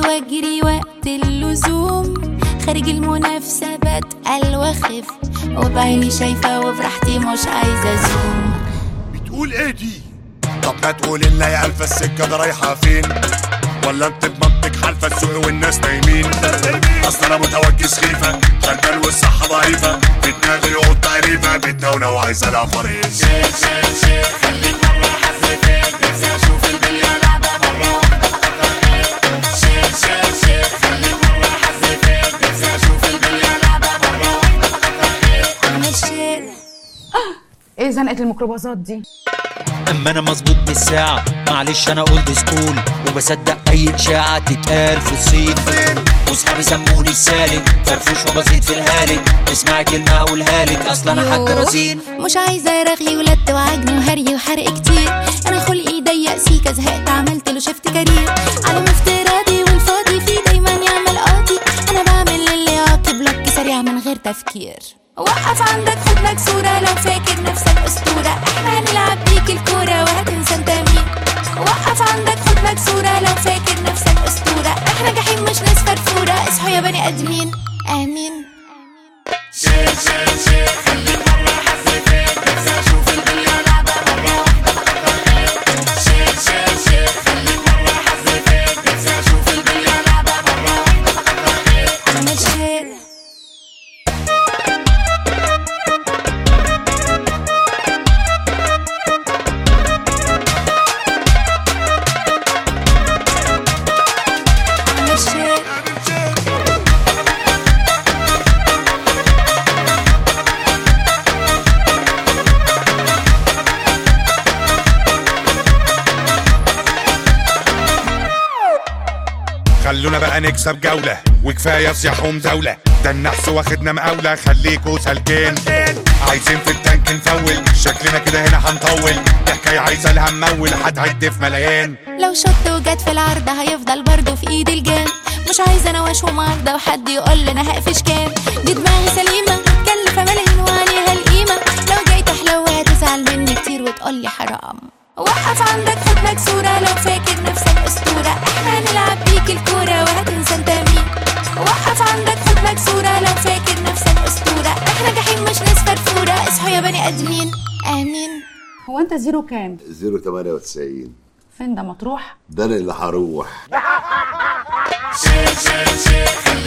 واجري وقت اللزوم خارج المنافسة بتقل واخف وبعيني شايفة وبراحتي مش عايزة ازوم بتقول ايه دي طب ما تقول لنا يا الف السكه دي رايحه فين ولا انت بمنطق حالفه السوق والناس نايمين اصل انا متوجه سخيفه غلبان والصحه ضعيفه في دماغي يقط تعريفه بتنونة وعايزه لها فريز مشيت ايه زنقه الميكروباصات دي اما انا مظبوط بالساعة معلش انا اولد سكول وبصدق اي اشاعة تتقال في الصين واصحابي سموني السالك فرفوش وبسيط في الهالك اسمع كلمة اقولها لك اصلا انا حد يوه. رزين مش عايزة رغي ولد وعجن وهري وحرق كتير انا خلقي ضيق سيكا زهقت عملت له شفت كارير على افتراضي والفاضي فيه دايما يعمل قاضي انا بعمل اللي يعاقب بلوك سريع من غير تفكير وقف عندك خد لك صورة لو فاكر نفسك أسطورة احنا هنلعب بيك الكورة وهتنسى انت مين وقف عندك خد لك صورة لو فاكر نفسك أسطورة احنا جحيم مش ناس فرفورة اصحوا يا بني آدمين آمين مشيت مشيت خلونا بقى نكسب جولة وكفاية صياحهم دولة ده النحس واخدنا مقاولة خليكوا سالكين عايزين في التانك نفول شكلنا كده هنا هنطول دي حكاية عايزة لها ممول هتعد في ملايين لو شط وجت في العرض هيفضل برضه في ايد الجان مش عايزه انا واش ومعارضه وحد يقول لي انا هقفش كام دي دماغي سليمه مكلفه ملايين وعليها القيمه لو جاي تحلو هتزعل مني كتير وتقول لي حرام وقف عندك خد لك صوره لو فاكر نفسك اسطوره احنا هنلعب بيك الكوره وهتنسى انت مين وقف عندك خد لك صوره لو فاكر نفسك اسطوره احنا جحيم مش ناس فرفوره اصحوا يا بني ادمين امين هو انت زيرو كام 098 فين ده مطروح ده أنا اللي هروح شيل شيل شيل خلي